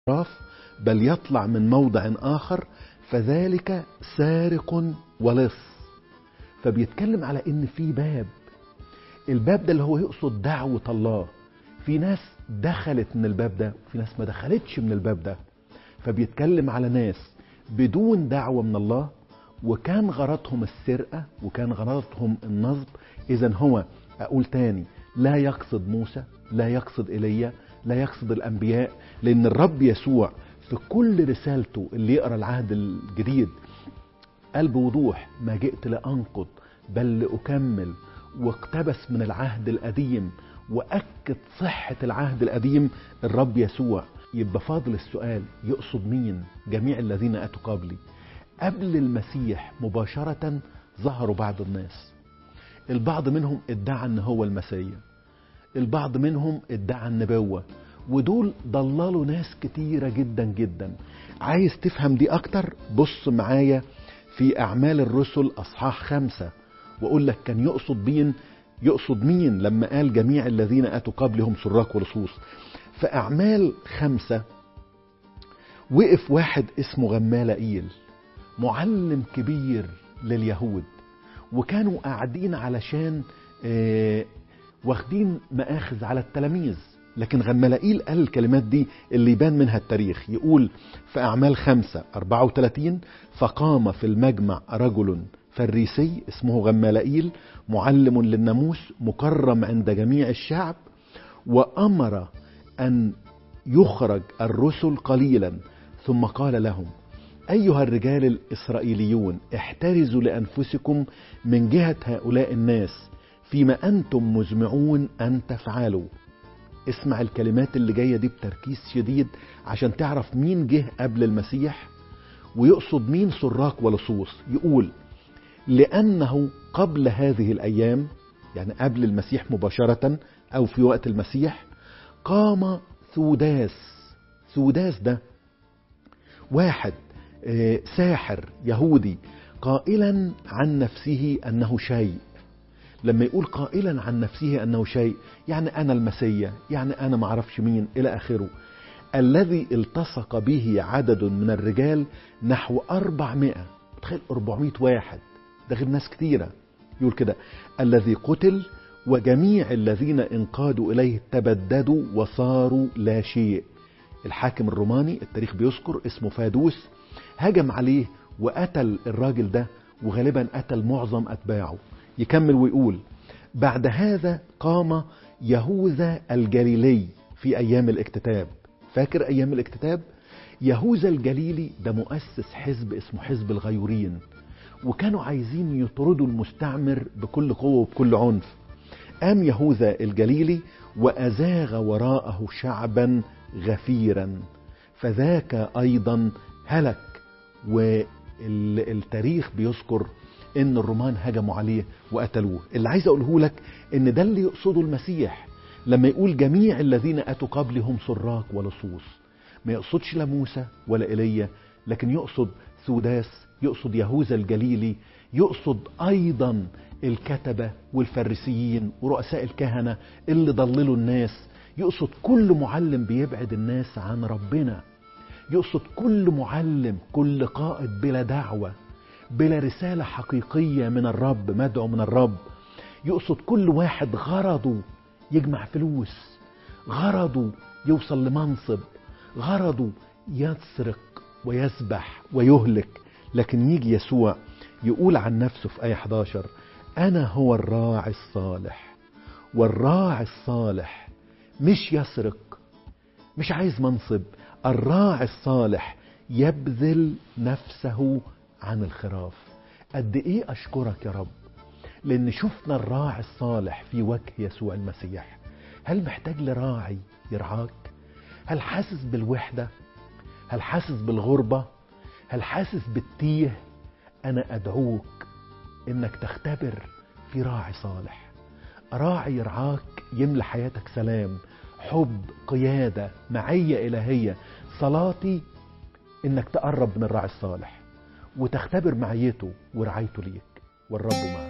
الأطراف بل يطلع من موضع آخر فذلك سارق ولص فبيتكلم على ان في باب الباب ده اللي هو يقصد دعوة الله في ناس دخلت من الباب ده وفي ناس ما دخلتش من الباب ده فبيتكلم على ناس بدون دعوة من الله وكان غرضهم السرقة وكان غرضهم النصب اذا هو اقول تاني لا يقصد موسى لا يقصد ايليا لا يقصد الانبياء لان الرب يسوع في كل رسالته اللي يقرا العهد الجديد قال بوضوح ما جئت لانقض بل لاكمل واقتبس من العهد القديم واكد صحه العهد القديم الرب يسوع يبقى فاضل السؤال يقصد مين جميع الذين اتوا قبلي قبل المسيح مباشره ظهروا بعض الناس البعض منهم ادعى ان هو المسيح البعض منهم ادعى النبوه ودول ضللوا ناس كتيرة جدا جدا عايز تفهم دي اكتر بص معايا في اعمال الرسل اصحاح خمسة واقول لك كان يقصد مين يقصد مين لما قال جميع الذين اتوا قبلهم سراق ولصوص في اعمال خمسة وقف واحد اسمه غمالائيل معلم كبير لليهود وكانوا قاعدين علشان آه واخدين مآخذ على التلاميذ لكن غملائيل قال الكلمات دي اللي يبان منها التاريخ يقول في أعمال خمسة 34 فقام في المجمع رجل فريسي اسمه غملائيل معلم للناموس مكرم عند جميع الشعب وأمر أن يخرج الرسل قليلا ثم قال لهم أيها الرجال الإسرائيليون احترزوا لأنفسكم من جهة هؤلاء الناس فيما أنتم مزمعون أن تفعلوا اسمع الكلمات اللي جاية دي بتركيز شديد عشان تعرف مين جه قبل المسيح ويقصد مين سراق ولصوص يقول لأنه قبل هذه الأيام يعني قبل المسيح مباشرة أو في وقت المسيح قام ثوداس ثوداس ده واحد ساحر يهودي قائلا عن نفسه أنه شيء لما يقول قائلا عن نفسه أنه شيء يعني أنا المسيا يعني أنا معرفش مين إلى آخره الذي التصق به عدد من الرجال نحو أربعمائة تخيل أربعمائة واحد ده غير ناس كتيرة يقول كده الذي قتل وجميع الذين انقادوا إليه تبددوا وصاروا لا شيء الحاكم الروماني التاريخ بيذكر اسمه فادوس هجم عليه وقتل الراجل ده وغالبا قتل معظم أتباعه يكمل ويقول بعد هذا قام يهوذا الجليلي في أيام الاكتتاب فاكر أيام الاكتتاب يهوذا الجليلي ده مؤسس حزب اسمه حزب الغيورين وكانوا عايزين يطردوا المستعمر بكل قوة وبكل عنف قام يهوذا الجليلي وأزاغ وراءه شعبا غفيرا فذاك أيضا هلك والتاريخ بيذكر ان الرومان هجموا عليه وقتلوه اللي عايز اقوله لك ان ده اللي يقصده المسيح لما يقول جميع الذين اتوا قبلهم سراق ولصوص ما يقصدش لا موسى ولا ايليا لكن يقصد ثوداس يقصد يهوذا الجليلي يقصد ايضا الكتبه والفريسيين ورؤساء الكهنه اللي ضللوا الناس يقصد كل معلم بيبعد الناس عن ربنا يقصد كل معلم كل قائد بلا دعوه بلا رسالة حقيقية من الرب مدعو من الرب يقصد كل واحد غرضه يجمع فلوس غرضه يوصل لمنصب غرضه يسرق ويسبح ويهلك لكن يجي يسوع يقول عن نفسه في آية 11 أنا هو الراعي الصالح والراعي الصالح مش يسرق مش عايز منصب الراعي الصالح يبذل نفسه عن الخراف قد ايه اشكرك يا رب لان شفنا الراعي الصالح في وجه يسوع المسيح هل محتاج لراعي يرعاك هل حاسس بالوحدة هل حاسس بالغربة هل حاسس بالتيه انا ادعوك انك تختبر في راعي صالح راعي يرعاك يملى حياتك سلام حب قيادة معية إلهية صلاتي انك تقرب من الراعي الصالح وتختبر معيته ورعايته ليك والرب معك